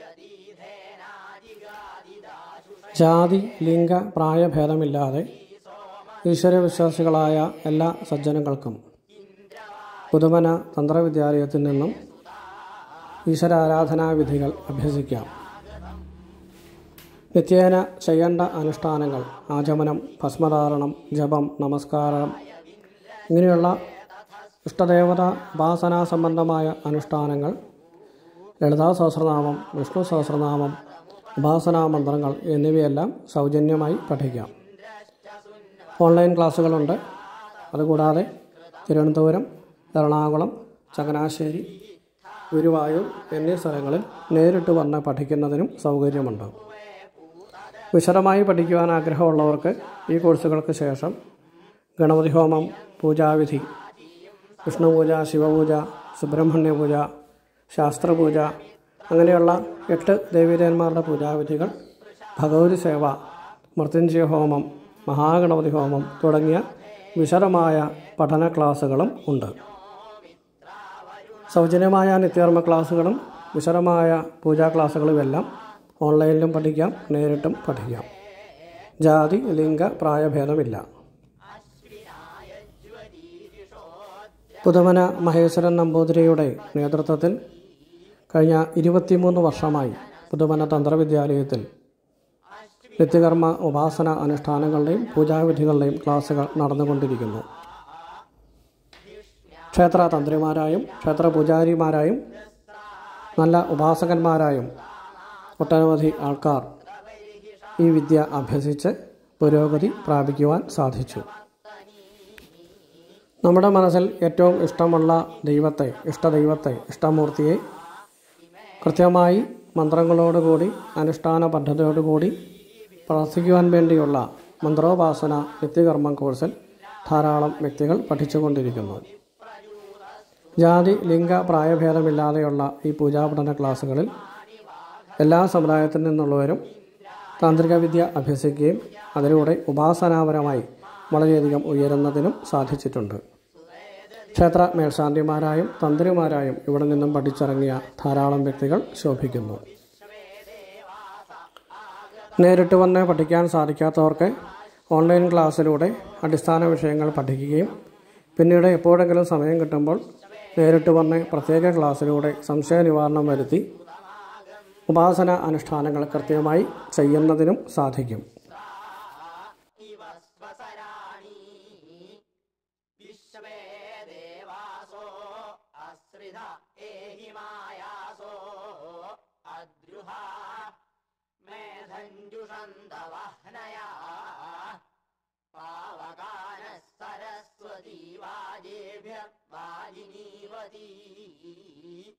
ജാതി ലിംഗ പ്രായഭേദമില്ലാതെ ഈശ്വരവിശ്വാസികളായ എല്ലാ സജ്ജനങ്ങൾക്കും പുതുമന തന്ത്രവിദ്യാലയത്തിൽ നിന്നും ഈശ്വരാരാധനാ വിധികൾ അഭ്യസിക്കാം നിത്യേന ചെയ്യേണ്ട അനുഷ്ഠാനങ്ങൾ ആചമനം ഭസ്മധാരണം ജപം നമസ്കാരം ഇങ്ങനെയുള്ള ഇഷ്ടദേവത ഉപാസനാ സംബന്ധമായ അനുഷ്ഠാനങ്ങൾ ലളിതാ സഹസ്രനാമം വിഷ്ണു സഹസ്രനാമം ഉപാസനാ മന്ത്രങ്ങൾ എന്നിവയെല്ലാം സൗജന്യമായി പഠിക്കാം ഓൺലൈൻ ക്ലാസ്സുകളുണ്ട് അതുകൂടാതെ തിരുവനന്തപുരം എറണാകുളം ചങ്ങനാശ്ശേരി ഗുരുവായൂർ എന്നീ സ്ഥലങ്ങളിൽ നേരിട്ട് വന്ന് പഠിക്കുന്നതിനും സൗകര്യമുണ്ട് വിശദമായി പഠിക്കുവാൻ ആഗ്രഹമുള്ളവർക്ക് ഈ കോഴ്സുകൾക്ക് ശേഷം ഗണപതി ഹോമം പൂജാവിധി വിഷ്ണുപൂജ ശിവപൂജ സുബ്രഹ്മണ്യ പൂജ ശാസ്ത്രപൂജ അങ്ങനെയുള്ള എട്ട് ദേവീദേവന്മാരുടെ പൂജാവിധികൾ ഭഗവതി സേവ മൃത്യുഞ്ജയ ഹോമം മഹാഗണപതി ഹോമം തുടങ്ങിയ വിശദമായ പഠന ക്ലാസ്സുകളും ഉണ്ട് സൗജന്യമായ നിത്യകർമ്മ ക്ലാസ്സുകളും വിശദമായ പൂജാ ക്ലാസ്സുകളുമെല്ലാം ഓൺലൈനിലും പഠിക്കാം നേരിട്ടും പഠിക്കാം ജാതി ലിംഗ പ്രായഭേദമില്ല പുതുമന മഹേശ്വരൻ നമ്പൂതിരിയുടെ നേതൃത്വത്തിൽ കഴിഞ്ഞ ഇരുപത്തിമൂന്ന് വർഷമായി പുതുമന തന്ത്രവിദ്യാലയത്തിൽ നിത്യകർമ്മ ഉപാസന അനുഷ്ഠാനങ്ങളുടെയും പൂജാവിധികളുടെയും ക്ലാസ്സുകൾ നടന്നുകൊണ്ടിരിക്കുന്നു ക്ഷേത്ര തന്ത്രിമാരായും ക്ഷേത്ര പൂജാരിമാരായും നല്ല ഉപാസകന്മാരായും ഒട്ടനവധി ആൾക്കാർ ഈ വിദ്യ അഭ്യസിച്ച് പുരോഗതി പ്രാപിക്കുവാൻ സാധിച്ചു നമ്മുടെ മനസ്സിൽ ഏറ്റവും ഇഷ്ടമുള്ള ദൈവത്തെ ഇഷ്ടദൈവത്തെ ഇഷ്ടമൂർത്തിയെ കൃത്യമായി മന്ത്രങ്ങളോടുകൂടി അനുഷ്ഠാന പദ്ധതിയോടുകൂടി പ്രാർത്ഥിക്കുവാൻ വേണ്ടിയുള്ള മന്ത്രോപാസന നിത്യകർമ്മം കോഴ്സിൽ ധാരാളം വ്യക്തികൾ പഠിച്ചുകൊണ്ടിരിക്കുന്നു ജാതി ലിംഗ പ്രായഭേദമില്ലാതെയുള്ള ഈ പൂജാപഠന ക്ലാസ്സുകളിൽ എല്ലാ സമുദായത്തിൽ നിന്നുള്ളവരും താന്ത്രിക വിദ്യ അഭ്യസിക്കുകയും അതിലൂടെ ഉപാസനാപരമായി വളരെയധികം ഉയരുന്നതിനും സാധിച്ചിട്ടുണ്ട് ക്ഷേത്ര മേൽശാന്തിമാരായും തന്ത്രിമാരായും ഇവിടെ നിന്നും പഠിച്ചിറങ്ങിയ ധാരാളം വ്യക്തികൾ ശോഭിക്കുന്നു നേരിട്ട് വന്ന് പഠിക്കാൻ സാധിക്കാത്തവർക്ക് ഓൺലൈൻ ക്ലാസ്സിലൂടെ അടിസ്ഥാന വിഷയങ്ങൾ പഠിക്കുകയും പിന്നീട് എപ്പോഴെങ്കിലും സമയം കിട്ടുമ്പോൾ നേരിട്ട് വന്ന് പ്രത്യേക ക്ലാസ്സിലൂടെ സംശയ നിവാരണം വരുത്തി ഉപാസന അനുഷ്ഠാനങ്ങൾ കൃത്യമായി ചെയ്യുന്നതിനും സാധിക്കും इव स्वसराणि विश्वे देवासो अस्रिध एहि मायासो अद्रुहा मेधञ्जुषन्दवह्नया पावकानः सरस्वती वाजेभ्य वाजिनीवती